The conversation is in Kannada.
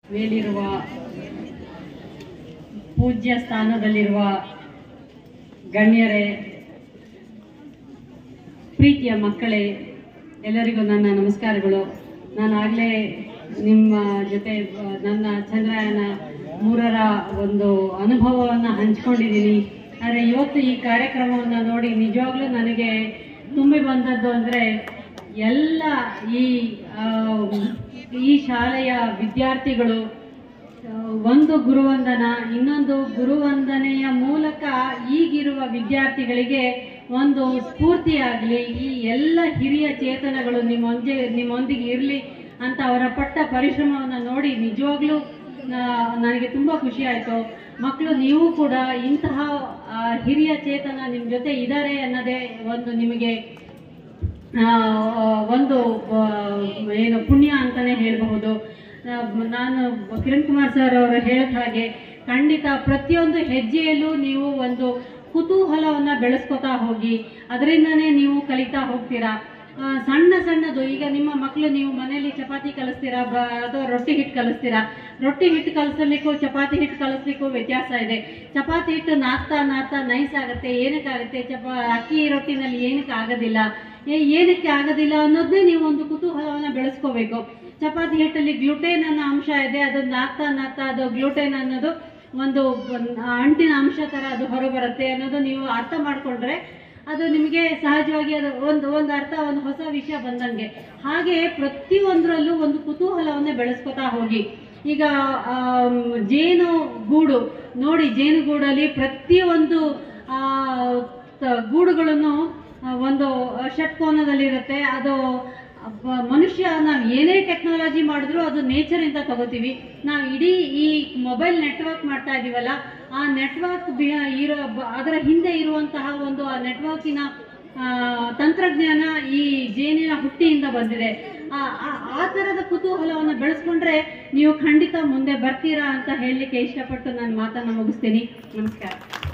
ಮೇಲಿರುವ ಪೂಜ್ಯ ಸ್ಥಾನದಲ್ಲಿರುವ ಗಣ್ಯರೇ ಪ್ರೀತಿಯ ಮಕ್ಕಳೇ ಎಲ್ಲರಿಗೂ ನನ್ನ ನಮಸ್ಕಾರಗಳು ನಾನು ಆಗಲೇ ನಿಮ್ಮ ಜೊತೆ ಆ, ನನ್ನ ಚಂದ್ರಯಾನ ಮೂರರ ಒಂದು ಅನುಭವವನ್ನು ಹಂಚ್ಕೊಂಡಿದ್ದೀನಿ ಆದರೆ ಇವತ್ತು ಈ ಕಾರ್ಯಕ್ರಮವನ್ನು ನೋಡಿ ನಿಜವಾಗ್ಲೂ ನನಗೆ ತುಂಬಿ ಬಂದದ್ದು ಅಂದರೆ ಎಲ್ಲ ಈ ಆ, ಈ ಶಾಲೆಯ ವಿದ್ಯಾರ್ಥಿಗಳು ಆ, ಒಂದು ಗುರುವಂದನ ಇನ್ನೊಂದು ಗುರುವಂದನೆಯ ಮೂಲಕ ಈಗಿರುವ ವಿದ್ಯಾರ್ಥಿಗಳಿಗೆ ಒಂದು ಸ್ಫೂರ್ತಿಯಾಗಲಿ ಈ ಎಲ್ಲ ಹಿರಿಯ ಚೇತನಗಳು ನಿಮ್ಮೊಂದಿಗೆ ನಿಮ್ಮೊಂದಿಗೆ ಇರಲಿ ಅಂತ ಅವರ ಪಟ್ಟ ಪರಿಶ್ರಮವನ್ನು ನೋಡಿ ನಿಜವಾಗ್ಲೂ ಆ, ನನಗೆ ತುಂಬ ಖುಷಿ ಆಯಿತು ಮಕ್ಕಳು ನೀವು ಕೂಡ ಇಂತಹ ಆ, ಹಿರಿಯ ಚೇತನ ನಿಮ್ಮ ಜೊತೆ ಇದ್ದಾರೆ ಅನ್ನೋದೇ ಒಂದು ನಿಮಗೆ ಆ, ಒಂದು ಆ, ಏನು ಪುಣ್ಯ ಅಂತಾನೆ ಹೇಳಬಹುದು ಆ, ನಾನು ಕಿರಣ್ ಕುಮಾರ್ ಸರ್ ಅವರು ಹೇಳಿದ ಹಾಗೆ ಖಂಡಿತ ಪ್ರತಿಯೊಂದು ಹೆಜ್ಜೆಯಲ್ಲೂ ನೀವು ಒಂದು ಕುತೂಹಲವನ್ನ ಬೆಳೆಸ್ಕೊತಾ ಹೋಗಿ ಅದರಿಂದನೇ ನೀವು ಕಲಿತಾ ಹೋಗ್ತೀರಾ ಆ, ಸಣ್ಣ ಸಣ್ಣದು ಈಗ ನಿಮ್ಮ ಮಕ್ಕಳು ನೀವು ಮನೆಯಲ್ಲಿ ಚಪಾತಿ ಕಲಿಸ್ತೀರಾ ಬ ಅಥವಾ ರೊಟ್ಟಿ ಹಿಟ್ಟು ಕಲಿಸ್ತೀರಾ ರೊಟ್ಟಿ ಹಿಟ್ಟು ಕಲಿಸ್ಲಿಕ್ಕೂ ಚಪಾತಿ ಹಿಟ್ಟು ಕಲಿಸ್ಲಿಕ್ಕೂ ವ್ಯತ್ಯಾಸ ಇದೆ ಚಪಾತಿ ಹಿಟ್ಟು ನಾದ್ತಾ ನಾದ್ತಾ ನೈಸ್ ಆಗುತ್ತೆ ಏನಕ್ಕಾಗುತ್ತೆ ಚಪಾ ಅಕ್ಕಿ ರೊಟ್ಟಿನಲ್ಲಿ ಏನಕ್ಕೆ ಆಗೋದಿಲ್ಲ ಏ- ಏನಕ್ಕೆ ಆಗೋದಿಲ್ಲ ಅನ್ನೋದನ್ನೇ ನೀವು ಒಂದು ಕುತೂಹಲವನ್ನ ಬೆಳೆಸ್ಕೋಬೇಕು ಚಪಾತಿ ಹಿಟ್ಟಲ್ಲಿ ಗ್ಲುಟೇನ್ ಅನ್ನೋ ಅಂಶ ಇದೆ ಅದು ನಾದ್ತಾ ನಾದ್ತಾ ಅದು ಗ್ಲುಟೇನ್ ಅನ್ನೋದು ಒಂದು ಒಂದ್ ಅಂಟಿನ ಅಂಶ ತರ ಅದು ಹೊರಬರುತ್ತೆ ಅನ್ನೋದು ನೀವು ಅರ್ಥ ಮಾಡ್ಕೊಂಡ್ರೆ ಅದು ನಿಮಗೆ ಸಹಜವಾಗಿ ಅದು ಒಂದು ಒಂದು ಅರ್ಥ ಒಂದು ಹೊಸ ವಿಷಯ ಬಂದಂಗೆ ಹಾಗೆ ಪ್ರತಿಯೊಂದರಲ್ಲೂ ಒಂದು ಕುತೂಹಲವನ್ನೇ ಬೆಳೆಸ್ಕೊತಾ ಹೋಗಿ ಈಗ ಆಮ್, ಜೇನು ಗೂಡು ನೋಡಿ ಜೇನು ಗೂಡಲ್ಲಿ ಪ್ರತಿಯೊಂದು ಆ, ತ- ಗೂಡುಗಳನ್ನು ಆ, ಒಂದು ಷಟ್ಕೋನದಲ್ಲಿರುತ್ತೆ ಅದು ಬ- ಮನುಷ್ಯ ನಾವು ಏನೇ ಟೆಕ್ನಾಲಜಿ ಮಾಡಿದ್ರು ಅದು ನೇಚರ್ ಇಂದ ತಗೋತೀವಿ ನಾವು ಇಡೀ ಈ ಮೊಬೈಲ್ ನೆಟ್ವರ್ಕ್ ಮಾಡ್ತಾ ಇದೀವಲ್ಲ ಆ ನೆಟ್ವರ್ಕ್ ಇರೋ ಬ- ಅದರ ಹಿಂದೆ ಇರುವಂತಹ ಒಂದು ಆ ನೆಟ್ವರ್ಕಿನ ಆ, ತಂತ್ರಜ್ಞಾನ ಈ ಜೇನಿನ ಹುಟ್ಟಿಯಿಂದ ಬಂದಿದೆ ಆ ಆ- ಆ ಥರದ ಕುತೂಹಲವನ್ನು ಬೆಳೆಸ್ಕೊಂಡ್ರೆ ನೀವು ಖಂಡಿತ ಮುಂದೆ ಬರ್ತೀರಾ ಅಂತ ಹೇಳಲಿಕ್ಕೆ ಇಷ್ಟಪಟ್ಟು ನಾನು ಮಾತನ್ನು ಮುಗಿಸ್ತೀನಿ ನಮಸ್ಕಾರ